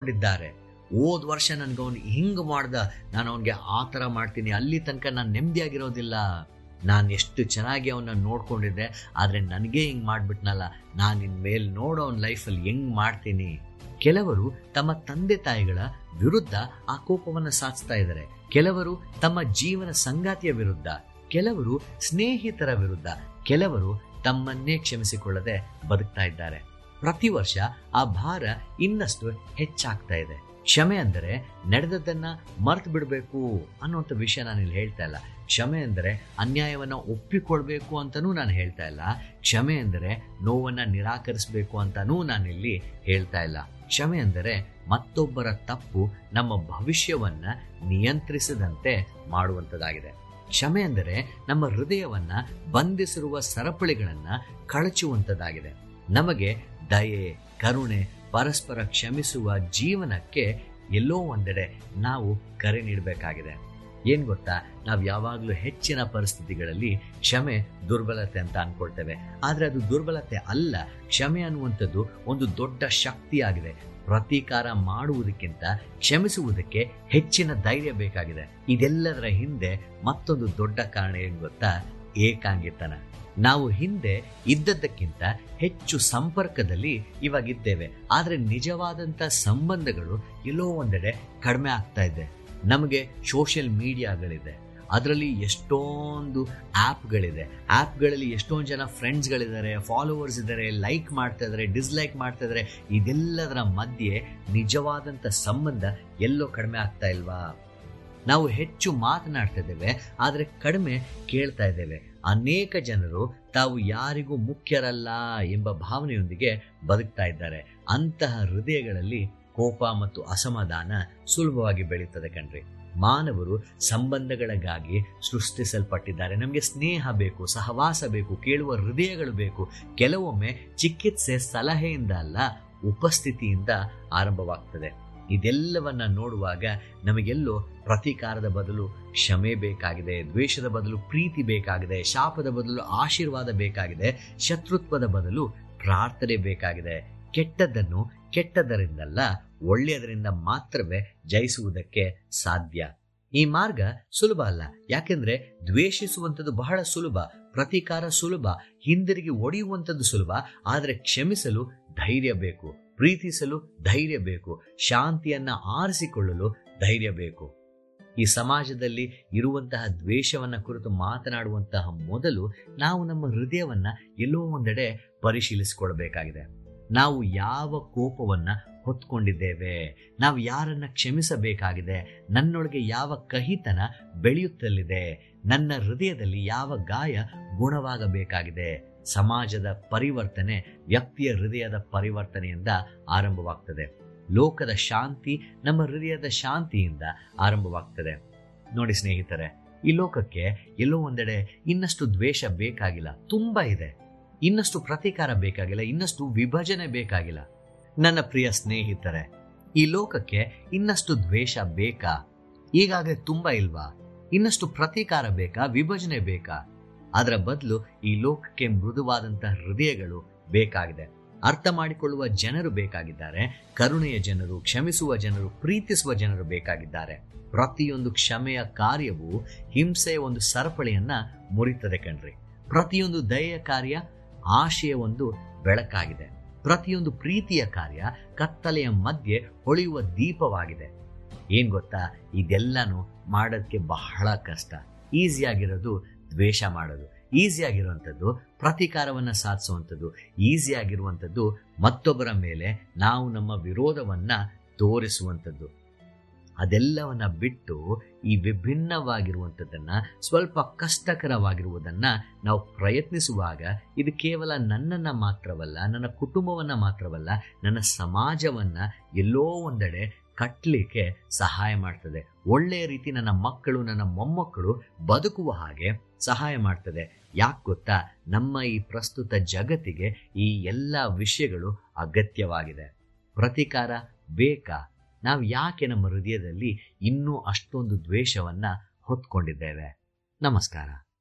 ಹೊರಟ್ಬಿಟ್ಟಿದ್ದಾರೆ ಹೋದ್ ವರ್ಷ ನನ್ಗೆ ಅವ್ನು ಹಿಂಗ್ ಮಾಡ್ದ ನಾನು ಅವನಿಗೆ ಆ ಥರ ಮಾಡ್ತೀನಿ ಅಲ್ಲಿ ತನಕ ನಾನು ನೆಮ್ಮದಿಯಾಗಿರೋದಿಲ್ಲ ನಾನು ಎಷ್ಟು ಚೆನ್ನಾಗಿ ಅವನ್ನ ನೋಡ್ಕೊಂಡಿದ್ದೆ ಆದರೆ ನನಗೆ ಹಿಂಗ್ ಮಾಡ್ಬಿಟ್ನಲ್ಲ ನಾನು ಇನ್ಮೇಲೆ ನೋಡೋ ಅವನ ಲೈಫಲ್ಲಿ ಹೆಂಗ್ ಮಾಡ್ತೀನಿ ಕೆಲವರು ತಮ್ಮ ತಂದೆ ತಾಯಿಗಳ ವಿರುದ್ಧ ಆ ಕೋಪವನ್ನು ಸಾಧಿಸ್ತಾ ಇದ್ದಾರೆ ಕೆಲವರು ತಮ್ಮ ಜೀವನ ಸಂಗಾತಿಯ ವಿರುದ್ಧ ಕೆಲವರು ಸ್ನೇಹಿತರ ವಿರುದ್ಧ ಕೆಲವರು ತಮ್ಮನ್ನೇ ಕ್ಷಮಿಸಿಕೊಳ್ಳದೆ ಬದುಕ್ತಾ ಇದ್ದಾರೆ ಪ್ರತಿ ವರ್ಷ ಆ ಭಾರ ಇನ್ನಷ್ಟು ಹೆಚ್ಚಾಗ್ತಾ ಇದೆ ಕ್ಷಮೆ ಅಂದರೆ ನಡೆದದ್ದನ್ನ ಮರ್ತು ಬಿಡಬೇಕು ಅನ್ನುವಂಥ ವಿಷಯ ನಾನು ಇಲ್ಲಿ ಹೇಳ್ತಾ ಇಲ್ಲ ಕ್ಷಮೆ ಅಂದರೆ ಅನ್ಯಾಯವನ್ನ ಒಪ್ಪಿಕೊಳ್ಬೇಕು ಅಂತನೂ ನಾನು ಹೇಳ್ತಾ ಇಲ್ಲ ಕ್ಷಮೆ ಅಂದರೆ ನೋವನ್ನ ನಿರಾಕರಿಸಬೇಕು ಅಂತಾನೂ ನಾನಿಲ್ಲಿ ಹೇಳ್ತಾ ಇಲ್ಲ ಕ್ಷಮೆ ಅಂದರೆ ಮತ್ತೊಬ್ಬರ ತಪ್ಪು ನಮ್ಮ ಭವಿಷ್ಯವನ್ನ ನಿಯಂತ್ರಿಸದಂತೆ ಮಾಡುವಂಥದ್ದಾಗಿದೆ ಕ್ಷಮೆ ಅಂದರೆ ನಮ್ಮ ಹೃದಯವನ್ನ ಬಂಧಿಸಿರುವ ಸರಪಳಿಗಳನ್ನ ಕಳಚುವಂಥದ್ದಾಗಿದೆ ನಮಗೆ ದಯೆ ಕರುಣೆ ಪರಸ್ಪರ ಕ್ಷಮಿಸುವ ಜೀವನಕ್ಕೆ ಎಲ್ಲೋ ಒಂದೆಡೆ ನಾವು ಕರೆ ನೀಡಬೇಕಾಗಿದೆ ಏನ್ ಗೊತ್ತಾ ನಾವು ಯಾವಾಗಲೂ ಹೆಚ್ಚಿನ ಪರಿಸ್ಥಿತಿಗಳಲ್ಲಿ ಕ್ಷಮೆ ದುರ್ಬಲತೆ ಅಂತ ಅನ್ಕೊಳ್ತೇವೆ ಆದ್ರೆ ಅದು ದುರ್ಬಲತೆ ಅಲ್ಲ ಕ್ಷಮೆ ಅನ್ನುವಂಥದ್ದು ಒಂದು ದೊಡ್ಡ ಶಕ್ತಿಯಾಗಿದೆ ಪ್ರತೀಕಾರ ಮಾಡುವುದಕ್ಕಿಂತ ಕ್ಷಮಿಸುವುದಕ್ಕೆ ಹೆಚ್ಚಿನ ಧೈರ್ಯ ಬೇಕಾಗಿದೆ ಇದೆಲ್ಲದರ ಹಿಂದೆ ಮತ್ತೊಂದು ದೊಡ್ಡ ಕಾರಣ ಏನ್ ಗೊತ್ತಾ ಏಕಾಂಗಿತನ ನಾವು ಹಿಂದೆ ಇದ್ದದ್ದಕ್ಕಿಂತ ಹೆಚ್ಚು ಸಂಪರ್ಕದಲ್ಲಿ ಇವಾಗಿದ್ದೇವೆ ಆದ್ರೆ ನಿಜವಾದಂತ ಸಂಬಂಧಗಳು ಎಲ್ಲೋ ಒಂದೆಡೆ ಕಡಿಮೆ ಆಗ್ತಾ ಇದೆ ನಮಗೆ ಸೋಷಿಯಲ್ ಮೀಡಿಯಾಗಳಿದೆ ಅದರಲ್ಲಿ ಎಷ್ಟೊಂದು ಆ್ಯಪ್ಗಳಿದೆ ಆ್ಯಪ್ಗಳಲ್ಲಿ ಎಷ್ಟೊಂದು ಜನ ಫ್ರೆಂಡ್ಸ್ಗಳಿದ್ದಾರೆ ಫಾಲೋವರ್ಸ್ ಇದ್ದಾರೆ ಲೈಕ್ ಮಾಡ್ತಾ ಇದ್ದಾರೆ ಡಿಸ್ಲೈಕ್ ಮಾಡ್ತಾ ಇದ್ದಾರೆ ಇದೆಲ್ಲದರ ಮಧ್ಯೆ ನಿಜವಾದಂಥ ಸಂಬಂಧ ಎಲ್ಲೋ ಕಡಿಮೆ ಆಗ್ತಾ ಇಲ್ವಾ ನಾವು ಹೆಚ್ಚು ಮಾತನಾಡ್ತಾ ಇದ್ದೇವೆ ಆದರೆ ಕಡಿಮೆ ಕೇಳ್ತಾ ಇದ್ದೇವೆ ಅನೇಕ ಜನರು ತಾವು ಯಾರಿಗೂ ಮುಖ್ಯರಲ್ಲ ಎಂಬ ಭಾವನೆಯೊಂದಿಗೆ ಬದುಕ್ತಾ ಇದ್ದಾರೆ ಅಂತಹ ಹೃದಯಗಳಲ್ಲಿ ಕೋಪ ಮತ್ತು ಅಸಮಾಧಾನ ಸುಲಭವಾಗಿ ಬೆಳೀತದೆ ಕಣ್ರಿ ಮಾನವರು ಸಂಬಂಧಗಳಿಗಾಗಿ ಸೃಷ್ಟಿಸಲ್ಪಟ್ಟಿದ್ದಾರೆ ನಮಗೆ ಸ್ನೇಹ ಬೇಕು ಸಹವಾಸ ಬೇಕು ಕೇಳುವ ಹೃದಯಗಳು ಬೇಕು ಕೆಲವೊಮ್ಮೆ ಚಿಕಿತ್ಸೆ ಸಲಹೆಯಿಂದ ಅಲ್ಲ ಉಪಸ್ಥಿತಿಯಿಂದ ಆರಂಭವಾಗ್ತದೆ ಇದೆಲ್ಲವನ್ನ ನೋಡುವಾಗ ನಮಗೆಲ್ಲೋ ಪ್ರತೀಕಾರದ ಬದಲು ಕ್ಷಮೆ ಬೇಕಾಗಿದೆ ದ್ವೇಷದ ಬದಲು ಪ್ರೀತಿ ಬೇಕಾಗಿದೆ ಶಾಪದ ಬದಲು ಆಶೀರ್ವಾದ ಬೇಕಾಗಿದೆ ಶತ್ರುತ್ವದ ಬದಲು ಪ್ರಾರ್ಥನೆ ಬೇಕಾಗಿದೆ ಕೆಟ್ಟದ್ದನ್ನು ಕೆಟ್ಟದರಿಂದಲ್ಲ ಒಳ್ಳೆಯದರಿಂದ ಮಾತ್ರವೇ ಜಯಿಸುವುದಕ್ಕೆ ಸಾಧ್ಯ ಈ ಮಾರ್ಗ ಸುಲಭ ಅಲ್ಲ ಯಾಕೆಂದ್ರೆ ದ್ವೇಷಿಸುವಂಥದ್ದು ಬಹಳ ಸುಲಭ ಪ್ರತೀಕಾರ ಸುಲಭ ಹಿಂದಿರುಗಿ ಒಡೆಯುವಂಥದ್ದು ಸುಲಭ ಆದರೆ ಕ್ಷಮಿಸಲು ಧೈರ್ಯ ಬೇಕು ಪ್ರೀತಿಸಲು ಧೈರ್ಯ ಬೇಕು ಶಾಂತಿಯನ್ನ ಆರಿಸಿಕೊಳ್ಳಲು ಧೈರ್ಯ ಬೇಕು ಈ ಸಮಾಜದಲ್ಲಿ ಇರುವಂತಹ ದ್ವೇಷವನ್ನ ಕುರಿತು ಮಾತನಾಡುವಂತಹ ಮೊದಲು ನಾವು ನಮ್ಮ ಹೃದಯವನ್ನ ಎಲ್ಲೋ ಒಂದೆಡೆ ಪರಿಶೀಲಿಸಿಕೊಳ್ಬೇಕಾಗಿದೆ ನಾವು ಯಾವ ಕೋಪವನ್ನ ಹೊತ್ಕೊಂಡಿದ್ದೇವೆ ನಾವು ಯಾರನ್ನ ಕ್ಷಮಿಸಬೇಕಾಗಿದೆ ನನ್ನೊಳಗೆ ಯಾವ ಕಹಿತನ ಬೆಳೆಯುತ್ತಲಿದೆ ನನ್ನ ಹೃದಯದಲ್ಲಿ ಯಾವ ಗಾಯ ಗುಣವಾಗಬೇಕಾಗಿದೆ ಸಮಾಜದ ಪರಿವರ್ತನೆ ವ್ಯಕ್ತಿಯ ಹೃದಯದ ಪರಿವರ್ತನೆಯಿಂದ ಆರಂಭವಾಗ್ತದೆ ಲೋಕದ ಶಾಂತಿ ನಮ್ಮ ಹೃದಯದ ಶಾಂತಿಯಿಂದ ಆರಂಭವಾಗ್ತದೆ ನೋಡಿ ಸ್ನೇಹಿತರೆ ಈ ಲೋಕಕ್ಕೆ ಎಲ್ಲೋ ಒಂದೆಡೆ ಇನ್ನಷ್ಟು ದ್ವೇಷ ಬೇಕಾಗಿಲ್ಲ ತುಂಬಾ ಇದೆ ಇನ್ನಷ್ಟು ಪ್ರತೀಕಾರ ಬೇಕಾಗಿಲ್ಲ ಇನ್ನಷ್ಟು ವಿಭಜನೆ ಬೇಕಾಗಿಲ್ಲ ನನ್ನ ಪ್ರಿಯ ಸ್ನೇಹಿತರೆ ಈ ಲೋಕಕ್ಕೆ ಇನ್ನಷ್ಟು ದ್ವೇಷ ಬೇಕಾ ಈಗಾಗಲೇ ತುಂಬಾ ಇಲ್ವಾ ಇನ್ನಷ್ಟು ಪ್ರತೀಕಾರ ಬೇಕಾ ವಿಭಜನೆ ಬೇಕಾ ಅದರ ಬದಲು ಈ ಲೋಕಕ್ಕೆ ಮೃದುವಾದಂತಹ ಹೃದಯಗಳು ಬೇಕಾಗಿದೆ ಅರ್ಥ ಮಾಡಿಕೊಳ್ಳುವ ಜನರು ಬೇಕಾಗಿದ್ದಾರೆ ಕರುಣೆಯ ಜನರು ಕ್ಷಮಿಸುವ ಜನರು ಪ್ರೀತಿಸುವ ಜನರು ಬೇಕಾಗಿದ್ದಾರೆ ಪ್ರತಿಯೊಂದು ಕ್ಷಮೆಯ ಕಾರ್ಯವು ಹಿಂಸೆಯ ಒಂದು ಸರಪಳಿಯನ್ನ ಮುರಿತದೆ ಕಣ್ರಿ ಪ್ರತಿಯೊಂದು ದಯೆಯ ಕಾರ್ಯ ಆಶೆಯ ಒಂದು ಬೆಳಕಾಗಿದೆ ಪ್ರತಿಯೊಂದು ಪ್ರೀತಿಯ ಕಾರ್ಯ ಕತ್ತಲೆಯ ಮಧ್ಯೆ ಹೊಳೆಯುವ ದೀಪವಾಗಿದೆ ಏನ್ ಗೊತ್ತಾ ಇದೆಲ್ಲನೂ ಮಾಡೋದಕ್ಕೆ ಬಹಳ ಕಷ್ಟ ಈಸಿಯಾಗಿರೋದು ದ್ವೇಷ ಮಾಡೋದು ಈಸಿಯಾಗಿರುವಂಥದ್ದು ಪ್ರತೀಕಾರವನ್ನ ಸಾಧಿಸುವಂಥದ್ದು ಈಸಿಯಾಗಿರುವಂಥದ್ದು ಮತ್ತೊಬ್ಬರ ಮೇಲೆ ನಾವು ನಮ್ಮ ವಿರೋಧವನ್ನ ತೋರಿಸುವಂಥದ್ದು ಅದೆಲ್ಲವನ್ನ ಬಿಟ್ಟು ಈ ವಿಭಿನ್ನವಾಗಿರುವಂಥದ್ದನ್ನ ಸ್ವಲ್ಪ ಕಷ್ಟಕರವಾಗಿರುವುದನ್ನ ನಾವು ಪ್ರಯತ್ನಿಸುವಾಗ ಇದು ಕೇವಲ ನನ್ನನ್ನ ಮಾತ್ರವಲ್ಲ ನನ್ನ ಕುಟುಂಬವನ್ನ ಮಾತ್ರವಲ್ಲ ನನ್ನ ಸಮಾಜವನ್ನ ಎಲ್ಲೋ ಒಂದೆಡೆ ಕಟ್ಟಲಿಕ್ಕೆ ಸಹಾಯ ಮಾಡ್ತದೆ ಒಳ್ಳೆಯ ರೀತಿ ನನ್ನ ಮಕ್ಕಳು ನನ್ನ ಮೊಮ್ಮಕ್ಕಳು ಬದುಕುವ ಹಾಗೆ ಸಹಾಯ ಮಾಡ್ತದೆ ಯಾಕೆ ಗೊತ್ತಾ ನಮ್ಮ ಈ ಪ್ರಸ್ತುತ ಜಗತ್ತಿಗೆ ಈ ಎಲ್ಲ ವಿಷಯಗಳು ಅಗತ್ಯವಾಗಿದೆ ಪ್ರತೀಕಾರ ಬೇಕಾ ನಾವು ಯಾಕೆ ನಮ್ಮ ಹೃದಯದಲ್ಲಿ ಇನ್ನೂ ಅಷ್ಟೊಂದು ದ್ವೇಷವನ್ನ ಹೊತ್ಕೊಂಡಿದ್ದೇವೆ ನಮಸ್ಕಾರ